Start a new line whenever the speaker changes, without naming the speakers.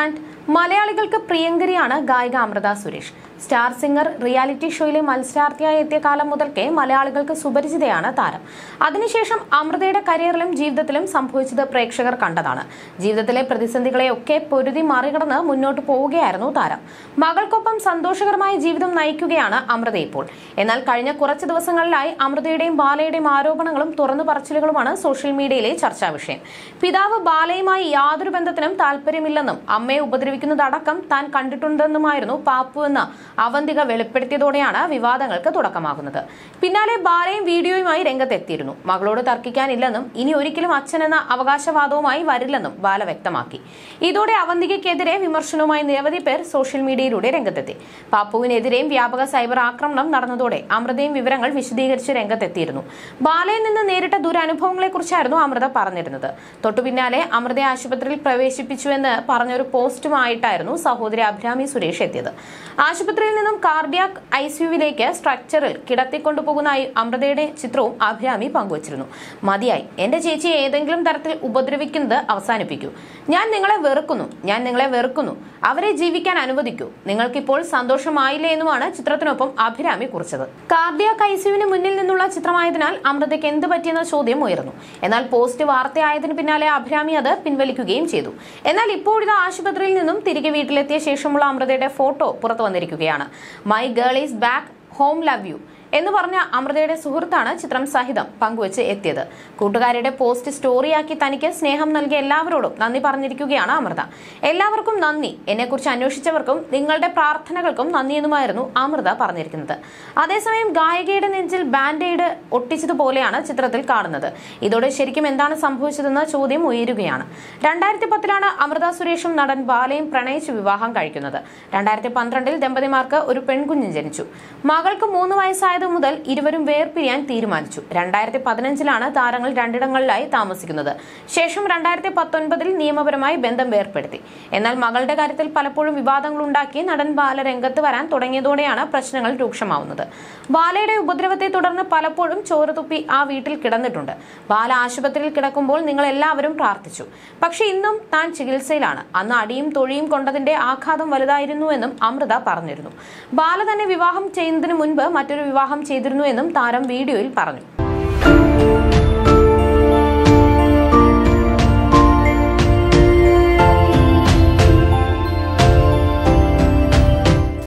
brand മലയാളികൾക്ക് പ്രിയങ്കരിയാണ് ഗായിക Amrutha Suresh star singer reality ഷോയിലെ മത്സരാർത്ഥിയായി എത്തിയ കാലം മുതൽക്കേ മലയാളികൾക്ക് സുപരിചിതയാണ് താരം അതിനുശേഷം അമൃതയുടെ കരിയറിലും ജീവിതത്തിലും സംഭവിച്ചത് പ്രേക്ഷകർ കണ്ടതാണ് ജീവിതത്തിലെ പ്രതിസന്ധികളെയൊക്കെ പൊരുതി മറികടന്ന് മുന്നോട്ട് പോവുകയായിരുന്നു താരം മകൾക്കൊപ്പം സന്തോഷകരമായ ജീവിതം നയിക്കുകയാണ് അമൃത ഇപ്പോൾ എന്നാൽ കഴിഞ്ഞ കുറച്ച് ദിവസങ്ങളിലായി അമൃതയുടെയും ബാലയുടെയും ആരോപണങ്ങളും തുറന്നു പറച്ചിലുകളുമാണ് സോഷ്യൽ മീഡിയയിലെ ചർച്ചാ വിഷയം പിതാവ് ബാലയുമായി യാതൊരു ബന്ധത്തിനും താല്പര്യമില്ലെന്നും അമ്മയെ ഉപദ്രവിക്കുന്നതടക്കം താൻ കണ്ടിട്ടുണ്ടെന്നുമായിരുന്നു പാപ്പു എന്ന അവന്തിക വെളിപ്പെടുത്തിയതോടെയാണ് വിവാദങ്ങൾക്ക് തുടക്കമാകുന്നത് പിന്നാലെ ബാലയും വീഡിയോയുമായി രംഗത്തെത്തിയിരുന്നു മകളോട് തർക്കിക്കാനില്ലെന്നും ഇനി ഒരിക്കലും അച്ഛൻ എന്ന അവകാശവാദവുമായി വരില്ലെന്നും ബാല വ്യക്തമാക്കി ഇതോടെ അവന്തികയ്ക്കെതിരെ വിമർശനവുമായി നിരവധി പേർ സോഷ്യൽ മീഡിയയിലൂടെ രംഗത്തെത്തി പാപ്പുവിനെതിരെയും വ്യാപക സൈബർ ആക്രമണം നടന്നതോടെ അമൃതയും വിവരങ്ങൾ വിശദീകരിച്ച് രംഗത്തെത്തിയിരുന്നു ബാലയിൽ നിന്ന് നേരിട്ട ദുരനുഭവങ്ങളെക്കുറിച്ചായിരുന്നു അമൃത പറഞ്ഞിരുന്നത് തൊട്ടു പിന്നാലെ അമൃതയെ ആശുപത്രിയിൽ പ്രവേശിപ്പിച്ചുവെന്ന് പറഞ്ഞൊരു പോസ്റ്റുമായിട്ടായിരുന്നു സഹോദരി അഭിരാമി സുരേഷ് എത്തിയത് ആശുപത്രിയിൽ നിന്നും കാർഡിയാക് ഐസിയുവിലേക്ക് സ്ട്രക്ചറിൽ കിടത്തിക്കൊണ്ടുപോകുന്ന ഐ- അമൃതയുടെ ചിത്രവും അഭിരാമി പങ്കുവച്ചിരുന്നു മതിയായി എന്റെ ചേച്ചിയെ ഏതെങ്കിലും തരത്തിൽ ഉപദ്രവിക്കുന്നത് അവസാനിപ്പിക്കൂ ഞാൻ നിങ്ങളെ വെറുക്കുന്നു ഞാൻ നിങ്ങളെ വെറുക്കുന്നു അവരെ ജീവിക്കാൻ അനുവദിക്കൂ നിങ്ങൾക്കിപ്പോൾ സന്തോഷമായില്ലേ എന്നുമാണ് ചിത്രത്തിനൊപ്പം അഭിരാമി കുറിച്ചത് കാർഡിയാക് ഐസിയുവിന് മുന്നിൽ നിന്നുള്ള ചിത്രമായതിനാൽ അമൃതയ്ക്ക് എന്ത് പറ്റിയെന്ന ചോദ്യം ഉയർന്നു എന്നാൽ പോസ്റ്റ് വാർത്തയായതിനു പിന്നാലെ അഭിരാമി അത് പിൻവലിക്കുകയും ചെയ്തു എന്നാൽ ഇപ്പോഴിത് ആശുപത്രിയിൽ നിന്നും തിരികെ വീട്ടിലെത്തിയ ശേഷമുള്ള അമൃതയുടെ ഫോട്ടോ പുറത്തു വന്നിരിക്കുകയാണ് my girl is back home love you എന്ന് പറഞ്ഞ അമൃതയുടെ സുഹൃത്താണ് ചിത്രം സഹിതം പങ്കുവച്ച് എത്തിയത് കൂട്ടുകാരുടെ പോസ്റ്റ് സ്റ്റോറിയാക്കി തനിക്ക് സ്നേഹം നൽകിയ എല്ലാവരോടും നന്ദി പറഞ്ഞിരിക്കുകയാണ് അമൃത എല്ലാവർക്കും നന്ദി എന്നെക്കുറിച്ച് അന്വേഷിച്ചവർക്കും നിങ്ങളുടെ പ്രാർത്ഥനകൾക്കും നന്ദിയെന്നുമായിരുന്നു അമൃത പറഞ്ഞിരിക്കുന്നത് അതേസമയം ഗായികയുടെ നെഞ്ചിൽ ബാൻഡേഡ് ഒട്ടിച്ചതുപോലെയാണ് ചിത്രത്തിൽ കാണുന്നത് ഇതോടെ ശരിക്കും എന്താണ് സംഭവിച്ചതെന്ന ചോദ്യം ഉയരുകയാണ് രണ്ടായിരത്തി പത്തിലാണ് അമൃത സുരേഷും നടൻ ബാലയും പ്രണയിച്ച് വിവാഹം കഴിക്കുന്നത് രണ്ടായിരത്തി പന്ത്രണ്ടിൽ ദമ്പതിമാർക്ക് ഒരു പെൺകുഞ്ഞ് ജനിച്ചു മകൾക്ക് മൂന്ന് വയസ്സായത് മുതൽ ഇരുവരും വേർപിരിയാൻ തീരുമാനിച്ചു രണ്ടായിരത്തി പതിനഞ്ചിലാണ് താരങ്ങൾ രണ്ടിടങ്ങളിലായി താമസിക്കുന്നത് ശേഷം രണ്ടായിരത്തി പത്തൊൻപതിൽ നിയമപരമായി ബന്ധം വേർപ്പെടുത്തി എന്നാൽ മകളുടെ കാര്യത്തിൽ പലപ്പോഴും വിവാദങ്ങൾ ഉണ്ടാക്കി നടൻ ബാല രംഗത്ത് വരാൻ തുടങ്ങിയതോടെയാണ് പ്രശ്നങ്ങൾ രൂക്ഷമാവുന്നത് ബാലയുടെ ഉപദ്രവത്തെ തുടർന്ന് പലപ്പോഴും ചോരതുപ്പി ആ വീട്ടിൽ കിടന്നിട്ടുണ്ട് ബാല ആശുപത്രിയിൽ കിടക്കുമ്പോൾ നിങ്ങൾ എല്ലാവരും പ്രാർത്ഥിച്ചു പക്ഷെ ഇന്നും താൻ ചികിത്സയിലാണ് അന്ന് അടിയും തൊഴിയും കൊണ്ടതിന്റെ ആഘാതം വലുതായിരുന്നുവെന്നും അമൃത പറഞ്ഞിരുന്നു ബാല തന്നെ വിവാഹം ചെയ്യുന്നതിന് മുൻപ് മറ്റൊരു വിവാഹം ചെയ്തിരുന്നു എന്നും താരം വീഡിയോയിൽ പറഞ്ഞു